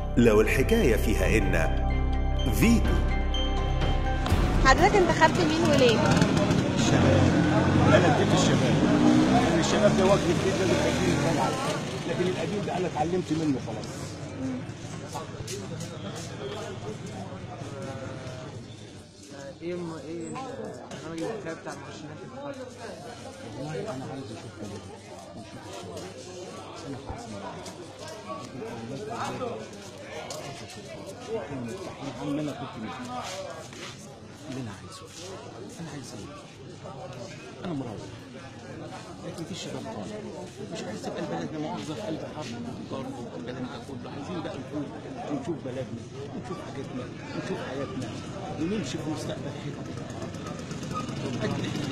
لو الحكاية فيها إن فيتو حضرتك انتخبت مين وليه؟ الشباب انا اديت الشباب لان الشباب ده وجه جديد لازم تديني طبعا لكن القديم ده انا اتعلمت منه خلاص ايه م- ايه البرنامج الانتخابي بتاع المرشحين في الانتخابات؟ والله انا عايز اشوف بلدي ونشوف الشباب انا حاسس نكون مرتاحين عم انا كنت مرتاح اللي انا عايزه انا عايز ايه انا مروح لكن في شباب طالع مش عايز تبقى البلد لا مؤاخذه في قلب حرب وضرب والكلام ده كله عايزين بقى نفوق ونشوف بلدنا ونشوف حاجاتنا ونشوف حياتنا ونمشي في مستقبل حلو اجل احنا